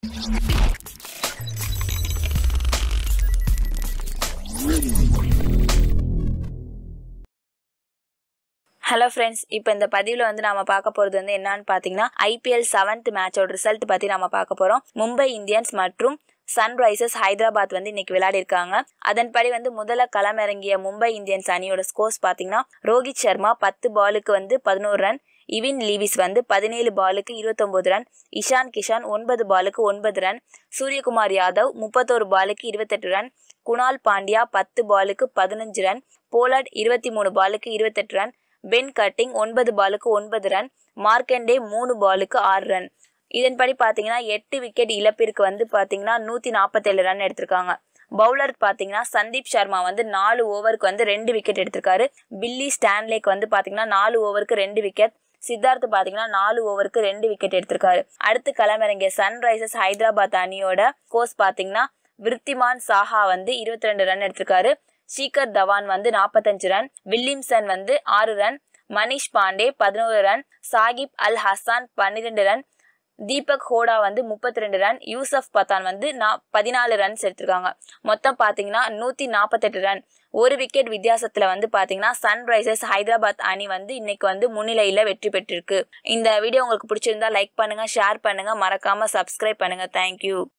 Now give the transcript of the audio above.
hello friends இப்போ இந்த பதிவில் வந்து நாம பார்க்க போகிறது வந்து என்னன்னு பார்த்தீங்கன்னா ஐபிஎல் செவன்த் மேட்சோட ரிசல்ட் பற்றி நம்ம பார்க்க போகிறோம் மும்பை இந்தியன்ஸ் மற்றும் சன்ரைசர்ஸ் ஹைதராபாத் வந்து இன்னைக்கு விளையாடி இருக்காங்க அதன்படி வந்து முதல்ல களமிறங்கிய மும்பை இந்தியன்ஸ் அணியோட ஸ்கோர்ஸ் பார்த்தீங்கன்னா ரோஹித் சர்மா பத்து பாலுக்கு வந்து பதினோரு ரன் இவின் லீவிஸ் வந்து பதினேழு பாலுக்கு இருபத்தொம்போது ரன் இஷான் கிஷான் ஒன்பது பாலுக்கு ஒன்பது ரன் சூரியகுமார் யாதவ் முப்பத்தோரு பாலுக்கு இருபத்தெட்டு ரன் குணால் பாண்டியா பத்து பாலுக்கு பதினஞ்சு ரன் போலார்ட் இருபத்தி மூணு பாலுக்கு இருபத்தெட்டு ரன் பென் கட்டிங் ஒன்பது பாலுக்கு ஒன்பது ரன் மார்க்கண்டே மூணு பாலுக்கு ஆறு ரன் இதன்படி பார்த்தீங்கன்னா எட்டு விக்கெட் இழப்பிற்கு வந்து பார்த்தீங்கன்னா நூற்றி நாற்பத்தேழு ரன் எடுத்திருக்காங்க பவுலர் பார்த்தீங்கன்னா சந்தீப் சர்மா வந்து நாலு ஓவருக்கு வந்து ரெண்டு விக்கெட் எடுத்திருக்காரு பில்லி ஸ்டான்லேக்கு வந்து பார்த்தீங்கன்னா நாலு ஓவருக்கு ரெண்டு விக்கெட் சித்தார்த் பார்த்தீங்கன்னா நாலு ஓவருக்கு ரெண்டு விக்கெட் எடுத்திருக்காரு அடுத்து களமிறங்கிய சன்ரைசர்ஸ் ஹைதராபாத் அணியோட கோர்ஸ் பார்த்தீங்கன்னா விருத்திமான் சாஹா வந்து இருபத்தி ரெண்டு ரன் எடுத்திருக்காரு ஷீகர் தவான் வந்து நாற்பத்தஞ்சு ரன் வில்லியம்சன் வந்து ஆறு ரன் மனிஷ் பாண்டே பதினோரு ரன் சாகிப் அல் ஹசான் பன்னிரெண்டு ரன் தீபக் ஹோடா வந்து முப்பத்தி ரெண்டு ரன் யூசப் பத்தான் வந்து நா பதினாலு ரன்ஸ் எடுத்திருக்காங்க மொத்தம் பார்த்தீங்கன்னா நூற்றி நாற்பத்தெட்டு ரன் ஒரு விக்கெட் வித்தியாசத்தில் வந்து பார்த்தீங்கன்னா சன்ரைசர்ஸ் ஹைதராபாத் அணி வந்து இன்னைக்கு வந்து முன்னிலையில் வெற்றி பெற்றிருக்கு இந்த வீடியோ உங்களுக்கு பிடிச்சிருந்தா லைக் பண்ணுங்க ஷேர் பண்ணுங்க மறக்காம சப்ஸ்கிரைப் பண்ணுங்க தேங்க்யூ